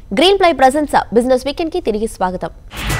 green Greenply presents business weekend కి తిరిగి స్వాగతం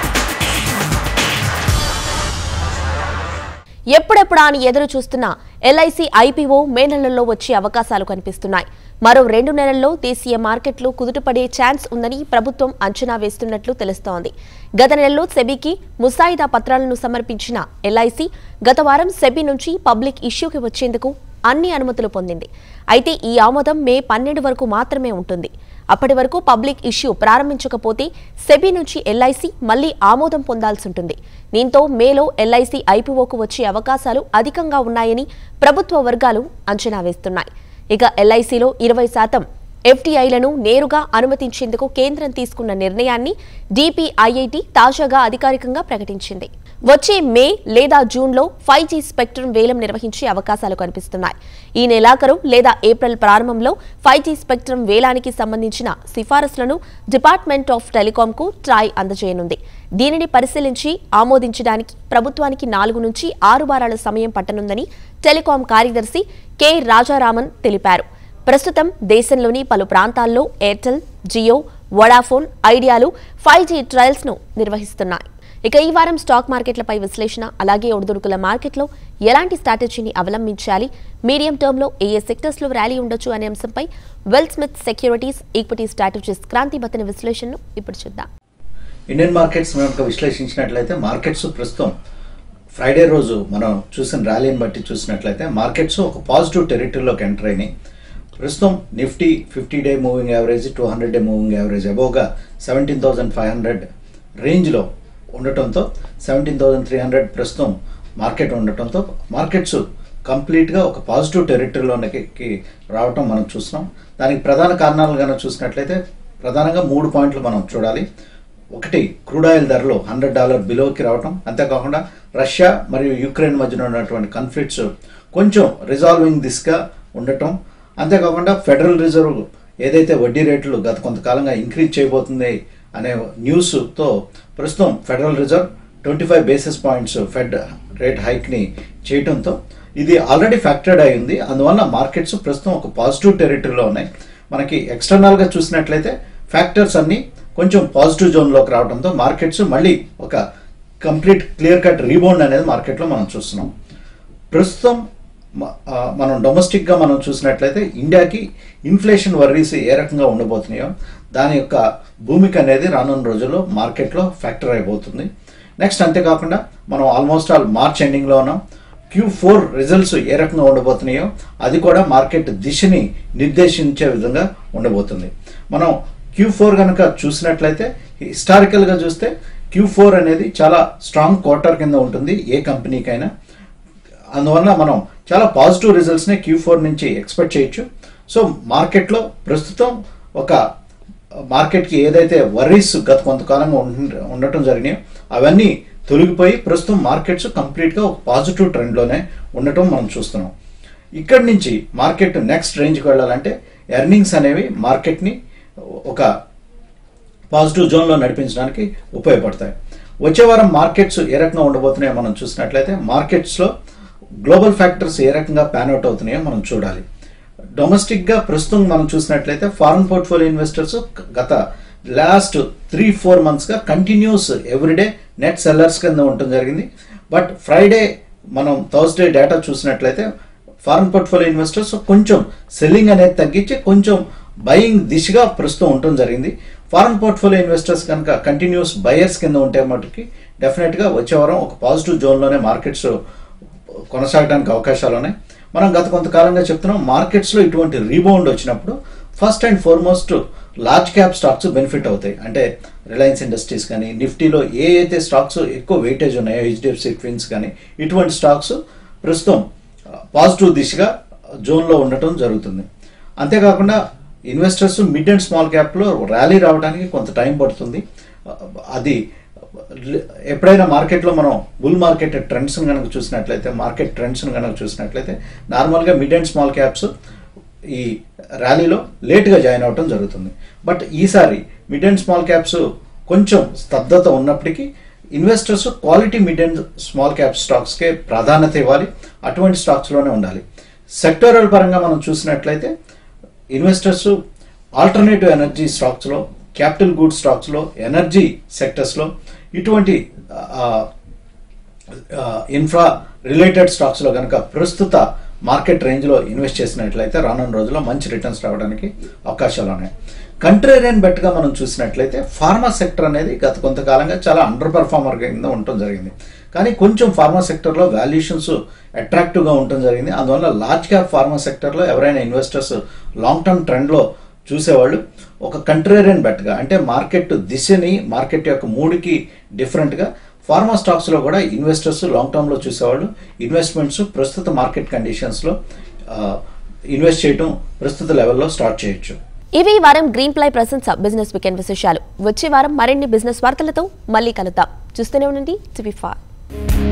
ఎప్పుడెప్పుడా అని ఎదురు చూస్తున్న ఎల్ఐసి ఐపీఓ మే నెలల్లో వచ్చే అవకాశాలు కనిపిస్తున్నాయి మరో రెండు నెలల్లో దేశీయ మార్కెట్లు కుదుటపడే ఛాన్స్ ఉందని ప్రభుత్వం అంచనా వేస్తున్నట్లు తెలుస్తోంది గత నెలలో సెబీకి ముసాయిదా పత్రాలను సమర్పించిన ఎల్ఐసి గత వారం సెబీ నుంచి పబ్లిక్ ఇష్యూకి వచ్చేందుకు అన్ని అనుమతులు పొందింది అయితే ఈ ఆమోదం మే పన్నెండు వరకు మాత్రమే ఉంటుంది అప్పటి వరకు పబ్లిక్ ఇష్యూ ప్రారంభించకపోతే సెబీ నుంచి ఎల్ఐసి మళ్లీ ఆమోదం పొందాల్సి ఉంటుంది దీంతో మేలో ఎల్ఐసి ఐపీఓకు వచ్చే అవకాశాలు అధికంగా ఉన్నాయని ప్రభుత్వ వర్గాలు అంచనా వేస్తున్నాయి ఇక ఎల్ఐసిలో ఇరవై శాతం ఎఫ్టీఐలను నేరుగా అనుమతించేందుకు కేంద్రం తీసుకున్న నిర్ణయాన్ని డిపిఐఐటి తాజాగా అధికారికంగా ప్రకటించింది వచ్చే మే లేదా జూన్లో ఫైవ్ జీ స్పెక్ట్రమ్ వేలం నిర్వహించే అవకాశాలు కనిపిస్తున్నాయి ఈ నెలాఖరు లేదా ఏప్రిల్ ప్రారంభంలో ఫైవ్ జీ స్పెక్ట్రమ్ వేలానికి సంబంధించిన సిఫారసులను డిపార్ట్మెంట్ ఆఫ్ టెలికాంకు ట్రాయ్ అందజేయనుంది దీనిని పరిశీలించి ఆమోదించడానికి ప్రభుత్వానికి నాలుగు నుంచి ఆరు వారాల సమయం పట్టనుందని టెలికాం కార్యదర్శి కె రాజారామన్ తెలిపారు ప్రస్తుతం దేశంలోని పలు ప్రాంతాల్లో ఎయిర్టెల్ జియో వడాఫోన్ ఐడియాలు ఫైవ్ జీ ట్రయల్స్ ను నిర్వహిస్తున్నాయి ఇక ఈ వారం స్టాక్ మార్కెట్లపై విశ్లేషణ అలాగే ఒడిదుడుకుల మార్కెట్లో ఎలాంటి స్ట్రాటజీని అవలంబించాలి మీడియం టర్మ్ లో ఏ ఏ సెక్టర్స్ లో ర్యాలీ ఉండొచ్చు అనే అంశంపై well smith securities equity strategist Kranthi Bathina విశ్లేషణను ఇప్పుడు చూద్దాం ఇండియన్ మార్కెట్స్ కనుక విశ్లేషించినట్లయితే మార్కెట్స్ ప్రస్తుతం ఫ్రైడే రోజు మనం చూసిన ర్యాలీని బట్టి చూసినట్లయితే మార్కెట్స్ ఒక పాజిటివ్ టెరిటరీలోకి ఎంటర్ అయినాయి ప్రస్తుతం Nifty fifty day moving average two hundred day moving average అబోవ్గా సెవెంటీన్ థౌసండ్ ఫైవ్ హండ్రెడ్ రేంజ్లో ఉండటంతో సెవెంటీన్ థౌసండ్ త్రీ హండ్రెడ్ ప్రస్తుతం మార్కెట్ ఉండటంతో మార్కెట్స్ కంప్లీట్గా ఒక పాజిటివ్ టెరిటరీలోకి రావటం మనం చూస్తున్నాం దానికి ప్రధాన కారణాలు కనుక చూసినట్లయితే ప్రధానంగా మూడు పాయింట్లు మనం చూడాలి ఒకటి క్రూడ్ ఆయిల్ ధరలు హండ్రెడ్ డాలర్ బిలోకి రావటం అంతేకాకుండా రష్యా మరియు యుక్రెయిన్ మధ్యన ఉన్నటువంటి కాన్ఫ్లిక్ట్స్ కొంచెం రిజాల్వింగ్ దిశగా ఉండటం అంతేకాకుండా ఫెడరల్ రిజర్వ్ ఏదైతే వడ్డీ రేట్లు గత కొంతకాలంగా ఇంక్రీజ్ చేయబోతుంది అనే న్యూస్తో ప్రస్తుతం federal reserve twenty five basis points fed rate హైక్ని చేయడంతో ఇది ఆల్రెడీ ఫ్యాక్టర్డ్ అయి ఉంది అందువల్ల మార్కెట్స్ ప్రస్తుతం ఒక పాజిటివ్ టెరిటరీలో ఉన్నాయి మనకి ఎక్స్టర్నల్గా చూసినట్లయితే ఫ్యాక్టర్స్ అన్ని కొంచెం పాజిటివ్ జోన్లోకి రావడంతో మార్కెట్స్ మళ్ళీ ఒక కంప్లీట్ క్లియర్ కట్ రీబౌండ్ అనేది మార్కెట్లో మనం చూస్తున్నాం ప్రస్తుతం మ- ఆ, మనం డొమెస్టిక్గా మనం చూసినట్లయితే ఇండియాకి ఇన్ఫ్లేషన్ వర్రీస్ ఏ రకంగా ఉండబోతున్నాయో దాని యొక్క భూమిక అనేది రానున్న రోజుల్లో మార్కెట్లో ఫ్యాక్టర్ అయిపోతుంది నెక్స్ట్ అంతేకాకుండా మనం ఆల్మోస్ట్ ఆల్ మార్చ్ ఎండింగ్లో ఉన్నాం క్యూ ఫోర్ రిజల్ట్స్ ఏ రకంగా ఉండబోతున్నాయో అది కూడా మార్కెట్ దిశని నిర్దేశించే విధంగా ఉండబోతుంది మనం క్యూ ఫోర్ కనుక చూసినట్లయితే హిస్టారికల్గా చూస్తే క్యూ ఫోర్ అనేది చాలా స్ట్రాంగ్ క్వార్టర్ కింద ఉంటుంది ఏ కంపెనీకైనా అందువల్ల మనం చాలా పాజిటివ్ రిజల్ట్స్ని క్యూ ఫోర్ నుంచి ఎక్స్పెక్ట్ చేయొచ్చు సో మార్కెట్లో ప్రస్తుతం ఒక మార్కెట్కి ఏదైతే వర్రీస్ గత కొంతకాలంగా ఉండ- ఉండటం జరిగినాయో అవన్నీ తొలగిపోయి ప్రస్తుతం మార్కెట్స్ కంప్లీట్గా ఒక పాజిటివ్ ట్రెండ్లోనే ఉండటం మనం చూస్తున్నాం ఇక్కడి నుంచి మార్కెట్ నెక్స్ట్ రేంజ్కి వెళ్ళాలంటే ఎర్నింగ్స్ అనేవి మార్కెట్ని ఒక పాజిటివ్ జోన్లో నడిపించడానికి ఉపయోగపడతాయి వచ్చే వారం మార్కెట్స్ ఏ రకంగా ఉండబోతున్నాయో మనం చూసినట్లయితే మార్కెట్స్లో గ్లోబల్ ఫ్యాక్టర్స్ ఏ రకంగా ప్యాన్ అవుట్ అవుతున్నాయో మనం చూడాలి డొమెస్టిక్గా ప్రస్తుతం మనం చూసినట్లయితే ఫారెన్ పోర్ట్ఫోలియో ఇన్వెస్టర్స్ గత లాస్ట్ త్రీ ఫోర్ మంత్స్గా కంటిన్యూస్ ఎవ్రీడే నెట్ సెల్లర్స్ కింద ఉండటం జరిగింది బట్ ఫ్రైడే మనం థర్స్డే డేటా చూసినట్లయితే ఫారెన్ పోర్ట్ఫోలియో ఇన్వెస్టర్స్ కొంచెం సెల్లింగ్ అనేది తగ్గించి కొంచెం బయింగ్ దిశగా ప్రస్తుతం ఉండటం జరిగింది ఫారెన్ పోర్ట్ఫోలియో ఇన్వెస్టర్స్ కనుక కంటిన్యూస్ బయర్స్ కింద ఉంటే మటుకి డెఫినెట్గా వచ్చే వారం ఒక పాజిటివ్ జోన్లోనే మార్కెట్స్ కొనసాగడానికి అవకాశాలు ఉన్నాయి మనం గత కొంతకాలంగా చెప్తున్నాం మార్కెట్స్లో ఇటువంటి రీబౌండ్ వచ్చినప్పుడు first and foremost large cap stocks benefit అవుతాయి అంటే రిలయన్స్ ఇండస్ట్రీస్ కానీ నిఫ్టీలో ఏ అయితే స్టాక్స్ ఎక్కువ వెయిటేజ్ ఉన్నాయో హెచ్డిఎఫ్సి ట్విన్స్ కానీ ఇటువంటి స్టాక్స్ ప్రస్తుతం పాజిటివ్ దిశగా జోన్లో ఉండటం జరుగుతుంది అంతేకాకుండా ఇన్వెస్టర్స్ మిడ్ అండ్ స్మాల్ క్యాప్లో ర్యాలీ రావడానికి కొంత టైం పడుతుంది అది ఎప్పుడైనా మార్కెట్లో మనం బుల్ మార్కెట్ ట్రెండ్స్ కనుక చూసినట్లయితే మార్కెట్ ట్రెండ్స్ కనుక చూసినట్లయితే నార్మల్గా మిడ్ అండ్ స్మాల్ క్యాప్స్ ఈ ర్యాలీలో లేట్గా జాయిన్ అవటం జరుగుతుంది బట్ ఈసారి మిడ్ అండ్ స్మాల్ క్యాప్స్ కొంచెం స్తబ్దత ఉన్నప్పటికీ investors quality mid and small cap స్టాక్స్కే ప్రాధాన్యత ఇవ్వాలి అటువంటి స్టాక్స్లోనే ఉండాలి సెక్టోరల్ పరంగా మనం చూసినట్లయితే ఇన్వెస్టర్స్ ఆల్టర్నేటివ్ ఎనర్జీ స్టాక్స్లో క్యాపిటల్ గూడ్ స్టాక్స్లో ఎనర్జీ సెక్టర్స్లో ఇటువంటి ఆ, ఆ, ఇన్ఫ్రా రిలేటెడ్ స్టాక్స్లో కనుక ప్రస్తుత మార్కెట్ రేంజ్లో ఇన్వెస్ట్ చేసినట్లయితే రానున్న రోజుల్లో మంచి రిటర్న్స్ రావడానికి అవకాశాలు ఉన్నాయి కంట్రేరియన్ బెట్గా మనం చూసినట్లయితే ఫార్మా సెక్టర్ అనేది గత కొంతకాలంగా చాలా అండర్ పర్ఫార్మర్ కింద ఉండటం జరిగింది కానీ కొంచెం ఫార్మా సెక్టర్లో వాల్యుయేషన్స్ అట్రాక్టివ్గా ఉండటం జరిగింది అందువల్ల లార్జ్ క్యాప్ ఫార్మా సెక్టర్లో ఎవరైనా ఇన్వెస్టర్స్ లాంగ్ టర్మ్ ట్రెండ్లో చూసేవాళ్ళు ఒక కంట్రేరియన్ బెట్గా అంటే మార్కెట్ దిశని మార్కెట్ యొక్క మూడుకి డిఫరెంట్గా ఫార్మా స్టాక్స్లో కూడా ఇన్వెస్టర్స్ లాంగ్ టర్మ్లో చూసేవాళ్ళు ఇన్వెస్ట్మెంట్స్ ప్రస్తుత మార్కెట్ కండిషన్స్లో ఇన్వెస్ట్ చేయడం ప్రస్తుత లెవెల్లో స్టార్ట్ చేయొచ్చు ఇవి ఈ వారం గ్రీన్ ప్లై ప్రశంస బిజినెస్ వీకెండ్ విశేషాలు వచ్చే వారం మరిన్ని బిజినెస్ వార్తలతో మళ్ళీ కలుద్దాం చూస్తూనే ఉండండి టీవీ ఫైవ్